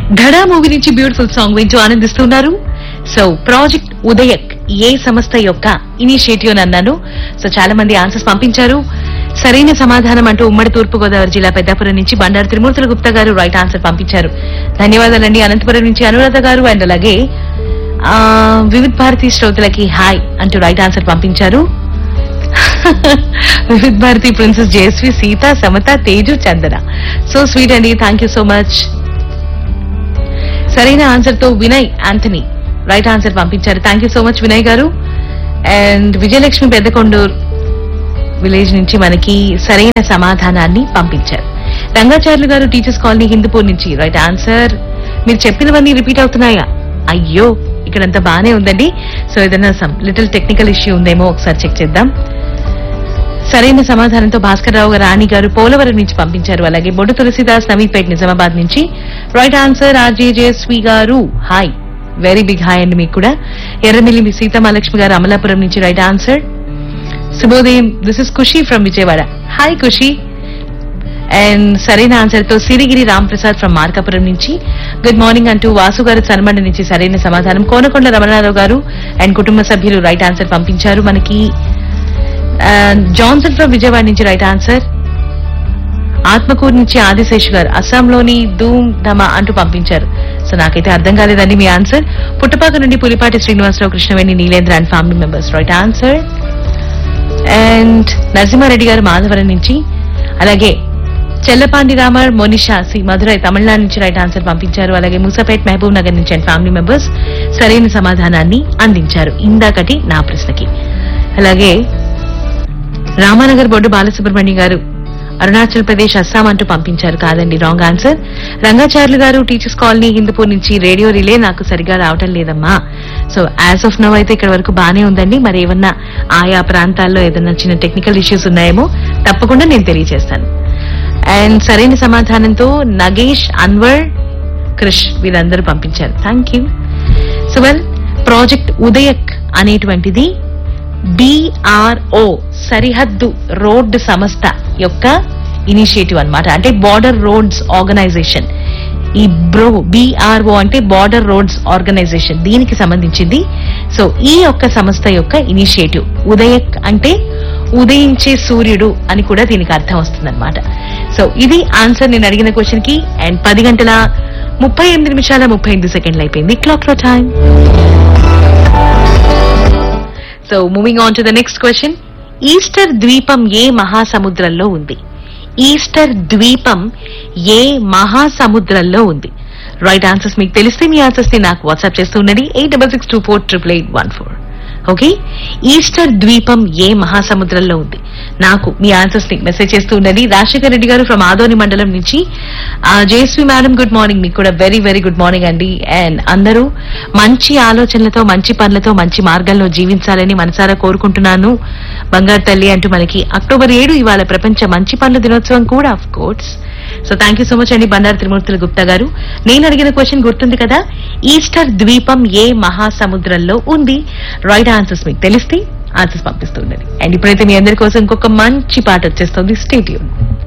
ధడా movie నుంచి beautiful song వింటూ ఆనందిస్తున్నారు సో ప్రాజెక్ట్ ఉదయక్ ఏ సంస్థ యొక్క ఇనిషియేటివ్ అని అన్నాను సో చాలా మంది ఆన్సర్స్ పంపించారు సరైన సమాధానం అంటూ ఉమ్మడి తూర్పు గోదావరి జిల్లా పెద్దాపురం నుంచి బండారు త్రిమూర్తుల గుప్తా గారు రైట్ ఆన్సర్ పంపించారు ధన్యవాదాలండి అనంతపురం నుంచి అనురాధ గారు అండ్ అలాగే ఆ, వివిధ్ భారతి శ్రోతలకి హాయ్ అంటూ రైట్ ఆన్సర్ పంపించారు Vividh Bharati princess Jayashree Seetha Samatha Teju Chandana so sweet అండి థ్యాంక్ యూ సో మచ్ సరైన ఆన్సర్ తో వినయ్ యాంథనీ రైట్ ఆన్సర్ పంపించారు thank you so much Vinay గారు అండ్ విజయలక్ష్మి పెద్దకొండూరు విలేజ్ నుంచి మనకి సరైన సమాధానాన్ని పంపించారు రంగాచార్యులు గారు టీచర్స్ కాలనీ హిందూపూర్ నుంచి రైట్ ఆన్సర్ మీరు చెప్పినవన్నీ రిపీట్ అవుతున్నాయా అయ్యో ఇక్కడంతా బానే ఉందండి సో ఏదైనా సమ్ లిటిల్ టెక్నికల్ ఇష్యూ ఉందేమో ఒకసారి చెక్ చేద్దాం సరైన సమాధానంతో భాస్కర్ రావు గారు రాణి గారు పోలవరం నుంచి పంపించారు అలాగే బొడ్డు తులసిదాస్ నవీపేట్ నిజామాబాద్ నుంచి రైట్ ఆన్సర్ ఆర్జే జయశ్రీ గారు హాయ్ వెరీ బిగ్ హాయ్ అండి మీకు కూడా ఎర్రమిల్లి సీతమాలక్ష్మి గారు అమలాపురం నుంచి రైట్ ఆన్సర్ శుభోదయం this is Khushi from Vijayawada hi Khushi and సరైన ఆన్సర్ తో సిరిగిరి రాంప్రసాద్ ఫ్రమ్ మార్కాపురం నుంచి గుడ్ మార్నింగ్ అంటూ వాసు గారు చనమండ నుంచి సరైన సమాధానం కోనకొండ రమణారావు గారు అండ్ కుటుంబ సభ్యులు రైట్ ఆన్సర్ పంపించారు మనకి జాన్సన్ ఫ్రమ్ విజయవాడ నుంచి రైట్ ఆన్సర్ ఆత్మకూరు నుంచి ఆదిశేష్ గారు అస్సాంలోని ధూమ్ ధమా అంటూ పంపించారు సో నాకైతే అర్థం కాలేదండి మీ ఆన్సర్ పుట్టపాక నుండి Pulipati Srinivasarao Krishnaveni Neelendra and family members right answer and Narasimhareddy గారు మాధవరం నుంచి అలాగే చెల్లపాండి రామర్ మోనిషా సి మధురై తమిళనాడు నుంచి రైట్ ఆన్సర్ పంపించారు అలాగే మూసాపేట్ మహబూబ్ నగర్ నుంచి అండ్ ఫ్యామిలీ మెంబర్స్ సరైన సమాధానాన్ని అందించారు ఇందాకటి నా ప్రశ్నకి అలాగే రామానగర్ బొడ్డు బాలసుబ్రహ్మణ్యం గారు అరుణాచల్ ప్రదేశ్ అస్సాం అంటూ పంపించారు కాదండి రాంగ్ ఆన్సర్ రంగాచార్యులు గారు టీచర్స్ కాలనీ హిందూపూర్ నుంచి రేడియో రిలే నాకు సరిగా రావటం లేదమ్మా సో యాజ్ ఆఫ్ నవ్ అయితే ఇక్కడ వరకు బానే ఉందండి మరి ఏమన్నా ఆయా ప్రాంతాల్లో ఏదన్నా చిన్న టెక్నికల్ ఇష్యూస్ ఉన్నాయేమో తప్పకుండా నేను తెలియజేస్తాను అండ్ సరైన సమాధానంతో నగేష్ అన్వర్ క్రిష్ వీరందరూ పంపించారు thank you so well project ఉదయక్ అనేటువంటిది బిఆర్ఓ సరిహద్దు రోడ్డు సంస్థ యొక్క ఇనిషియేటివ్ అన్నమాట అంటే బార్డర్ రోడ్స్ ఆర్గనైజేషన్ ఈ బ్రో బిఆర్ఓ అంటే బార్డర్ రోడ్స్ ఆర్గనైజేషన్ దీనికి సంబంధించింది సో ఈ యొక్క సంస్థ యొక్క ఇనిషియేటివ్ ఉదయక్ అంటే ఉదయించే సూర్యుడు అని కూడా దీనికి అర్థం వస్తుందన్నమాట సో ఇది ఆన్సర్ నేను అడిగిన క్వశ్చన్ కి అండ్ పది గంటల ముప్పై ఎనిమిది నిమిషాల ముప్పై ఎనిమిది సెకండ్లు అయిపోయింది క్లాక్ లో time so moving on to the next question Easter ద్వీపం ఏ మహాసముద్రంలో ఉంది ఈస్టర్ ద్వీపం ఏ మహాసముద్రంలో ఉంది రైట్ ఆన్సర్స్ మీకు తెలిస్తే మీ ఆన్సర్స్ ని నాకు వాట్సాప్ చేస్తూ ఉండండి eight double six two four triple eight one four okay Easter ద్వీపం ఏ మహాసముద్రంలో ఉంది నాకు మీ ఆన్సర్స్ ని మెసేజ్ చేస్తూ ఉండండి రాజశేఖర్ రెడ్డి గారు ఫ్రమ్ ఆదోని మండలం నుంచి ఆ, జయశ్రీ మేడం గుడ్ మార్నింగ్ మీకు కూడా వెరీ వెరీ గుడ్ మార్నింగ్ అండి అండ్ అందరూ మంచి ఆలోచనలతో మంచి పనులతో మంచి మార్గంలో జీవించాలని మనసారా కోరుకుంటున్నాను బంగారు తల్లి అంటూ మనకి అక్టోబర్ ఏడు ఇవాళ ప్రపంచ మంచి పనుల దినోత్సవం కూడా of course so thank you so much అండి బండారు త్రిమూర్తుల గుప్తా గారు నేను అడిగిన క్వశ్చన్ గుర్తుంది కదా ఈస్టర్ ద్వీపం ఏ మహాసముద్రంలో ఉంది రైట్ ఆన్సర్స్ మీకు తెలిస్తే ఆన్సర్స్ పంపిస్తూ ఉండండి అండ్ ఇప్పుడైతే మీ అందరి కోసం ఇంకొక మంచి పాట వచ్చేస్తుంది స్టేడియం